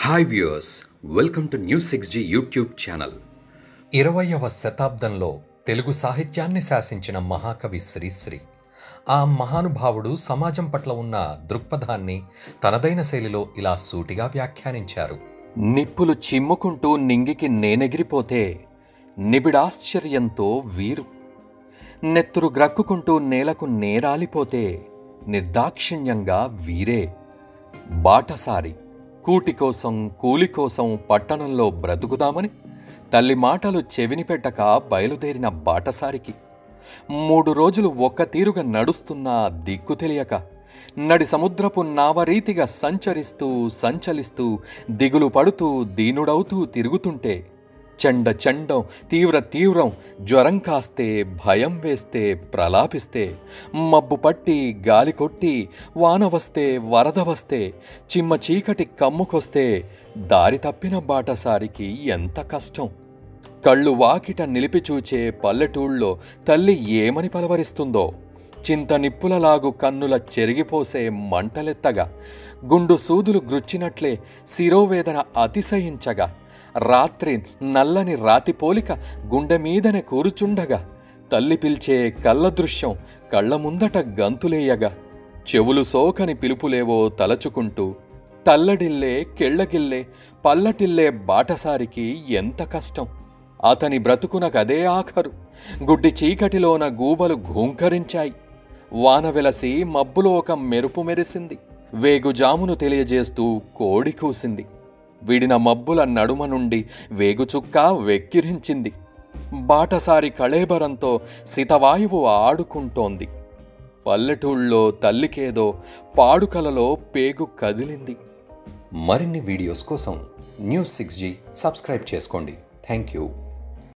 hi viewers welcome to news six G YouTube channel ఇరవయవ శతాబ్దంలో తెలుగు సాహిత్యాన్ని శాసించిన మహాకవి శ్రీశ్రీ ఆ మహానుభావుడు సమాజం పట్ల ఉన్న దృక్పథాన్ని తనదైన శైలిలో ఇలా సూటిగా వ్యాఖ్యానించారు నిప్పులు చిమ్ముకుంటూ నింగికి నేనెగిరిపోతే నిబిడాశ్చర్యంతో వీరు నెత్తురు గ్రక్కుకుంటూ నేలకు నేరాలిపోతే నిర్దాక్షిణ్యంగా వీరే బాటసారి కూటి కోసం కూలి కోసం పట్టణంలో బ్రతుకుదామని తల్లి మాటలు చెవిని పెట్టక బయలుదేరిన బాటసారికి మూడు రోజులు ఒక్క తీరుగా నడుస్తున్నా దిక్కు తెలియక నడి సముద్రపు నావరీతిగా సంచరిస్తూ సంచలిస్తూ దిగులు పడుతూ దీనుడవుతూ తిరుగుతుంటే చండ చండం తీవ్ర తీవ్రం జ్వరం కాస్తే భయం వేస్తే ప్రలాపిస్తే మబ్బు పట్టి గాలి కొట్టి వాన వస్తే వరద వస్తే చిమ్మ చీకటి కమ్ముకొస్తే దారి తప్పిన బాటసారికి ఎంత కష్టం కళ్ళు వాకిట నిలిపి చూచే పల్లెటూళ్ళలో తల్లి ఏమని పలవరిస్తుందో చింత నిప్పులలాగు కన్నుల చెరిగిపోసే మంటలెత్తగా గుండు సూదులు గ్రుచ్చినట్లే శిరోవేదన అతిశయించగా రాత్రి నల్లని రాతి పోలిక గుండె మీదనే కూరుచుండగా తల్లి పిలిచే కళ్ళ దృశ్యం కళ్ళ ముందట గంతులేయగా చెవులు సోకని పిలుపులేవో తలచుకుంటూ తల్లడిల్లే కెళ్ళగిల్లే పల్లటిల్లే బాటసారికి ఎంత కష్టం అతని బ్రతుకునకదే ఆఖరు గుడ్డి చీకటిలోన గూబలు ఘూంకరించాయి వాన వెలసి మబ్బులో ఒక మెరుపు మెరిసింది వేగుజామును తెలియజేస్తూ కోడి కూసింది విడిన మబ్బుల నడుమ నుండి వేగుచుక్క వెక్కిరించింది బాటసారి కళేబరంతో సితవాయువు ఆడుకుంటోంది పల్లెటూళ్ళలో తల్లికేదో పాడుకలలో పేగు కదిలింది మరిన్ని వీడియోస్ కోసం న్యూస్ సిక్స్ జీ సబ్స్క్రైబ్ చేసుకోండి థ్యాంక్ యూ